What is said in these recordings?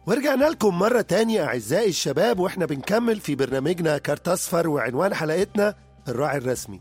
ورجعنا لكم مرة تانية أعزائي الشباب وإحنا بنكمل في برنامجنا كارت أصفر وعنوان حلقتنا الراعي الرسمي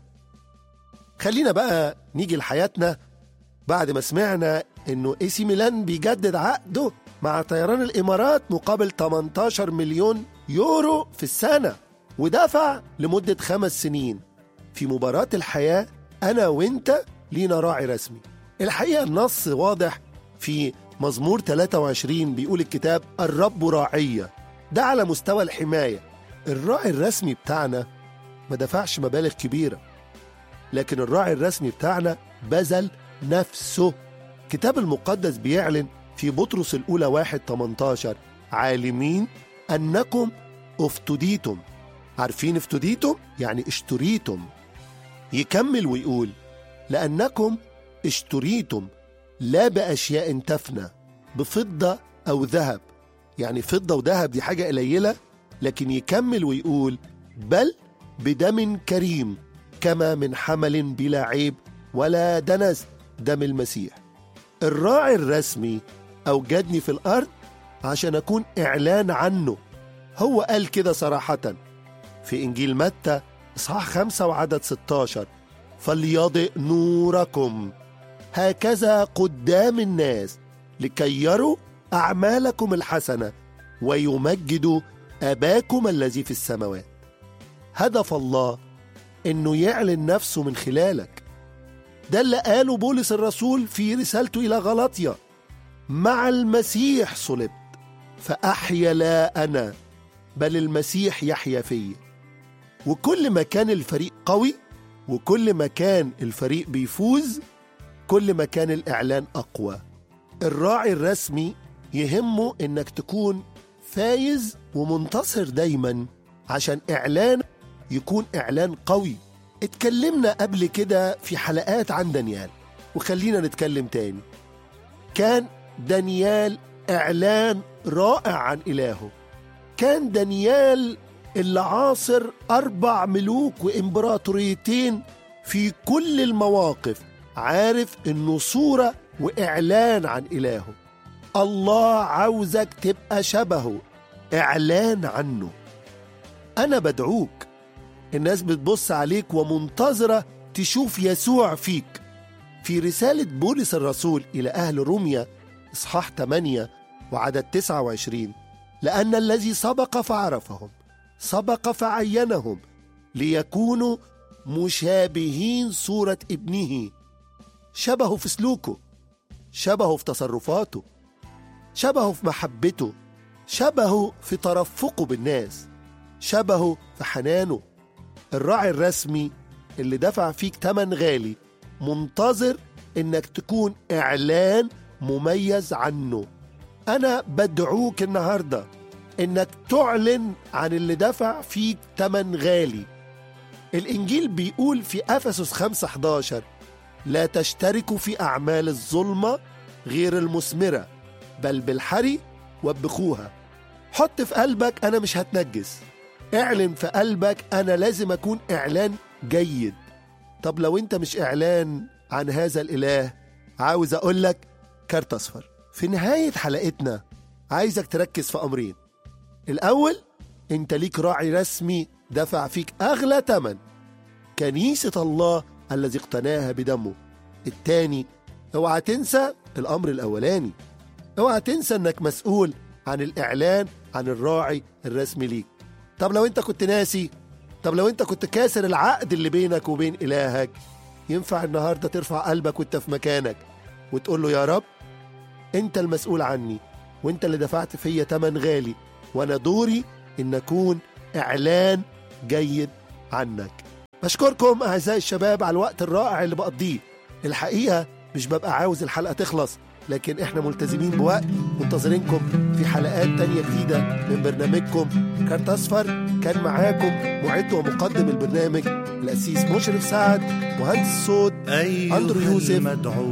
خلينا بقى نيجي لحياتنا بعد ما سمعنا إنه إي سي ميلان بيجدد عقده مع طيران الإمارات مقابل 18 مليون يورو في السنة ودفع لمدة خمس سنين في مباراة الحياة أنا وإنت لينا راعي رسمي الحقيقة النص واضح في مزمور 23 بيقول الكتاب الرب راعية ده على مستوى الحماية الراعي الرسمي بتاعنا ما دفعش مبالغ كبيرة لكن الراعي الرسمي بتاعنا بذل نفسه الكتاب المقدس بيعلن في بطرس الأولى واحد 18 عالمين أنكم افتديتم عارفين افتديتم يعني اشتريتم يكمل ويقول لأنكم اشتريتم لا بأشياء تفنى بفضة أو ذهب يعني فضة وذهب دي حاجة قليلة لكن يكمل ويقول بل بدم كريم كما من حمل بلا عيب ولا دنس دم المسيح الراعي الرسمي أوجدني في الأرض عشان أكون إعلان عنه هو قال كده صراحة في إنجيل متى إصحاح خمسة وعدد 16 فليضئ نوركم هكذا قدام الناس لكي يروا أعمالكم الحسنة ويمجدوا أباكم الذي في السماوات هدف الله إنه يعلن نفسه من خلالك ده اللي قاله بولس الرسول في رسالته إلى غلطية مع المسيح صلبت فأحيا لا أنا بل المسيح يحيا فيا وكل ما كان الفريق قوي وكل ما كان الفريق بيفوز كل ما كان الإعلان أقوى الراعي الرسمي يهمه إنك تكون فايز ومنتصر دايما عشان إعلان يكون إعلان قوي اتكلمنا قبل كده في حلقات عن دانيال وخلينا نتكلم تاني كان دانيال إعلان رائع عن إلهه كان دانيال اللي عاصر أربع ملوك وإمبراطوريتين في كل المواقف عارف إنه صورة وإعلان عن إلهه الله عاوزك تبقى شبهه إعلان عنه أنا بدعوك الناس بتبص عليك ومنتظرة تشوف يسوع فيك في رسالة بولس الرسول إلى أهل روميا إصحاح 8 وعدد 29 لأن الذي سبق فعرفهم سبق فعينهم ليكونوا مشابهين صورة ابنه شبهه في سلوكه شبهه في تصرفاته شبهه في محبته شبهه في ترفقه بالناس شبهه في حنانه الراعي الرسمي اللي دفع فيك تمن غالي منتظر انك تكون اعلان مميز عنه انا بدعوك النهارده انك تعلن عن اللي دفع فيك تمن غالي الانجيل بيقول في افسس 5 11 لا تشتركوا في اعمال الظلمه غير المثمره بل بالحري وبخوها حط في قلبك انا مش هتنجس اعلن في قلبك انا لازم اكون اعلان جيد طب لو انت مش اعلان عن هذا الاله عاوز اقول لك كارت اصفر في نهايه حلقتنا عايزك تركز في امرين الاول انت ليك راعي رسمي دفع فيك اغلى تمن كنيسه الله الذي اقتناها بدمه التاني اوعى تنسى الامر الاولاني اوعى تنسى انك مسؤول عن الاعلان عن الراعي الرسمي ليك طب لو انت كنت ناسي طب لو انت كنت كاسر العقد اللي بينك وبين الهك ينفع النهارده ترفع قلبك وانت في مكانك وتقول له يا رب انت المسؤول عني وانت اللي دفعت فيا تمن غالي وانا دوري ان اكون اعلان جيد عنك بشكركم اعزائي الشباب على الوقت الرائع اللي بقضيه الحقيقه مش ببقى عاوز الحلقه تخلص لكن احنا ملتزمين بوقت منتظرينكم في حلقات تانية جديدة من برنامجكم كارت أصفر كان معاكم معد ومقدم البرنامج الأسيس مشرف سعد مهندس الصوت أيها أندرو يوسف المدعو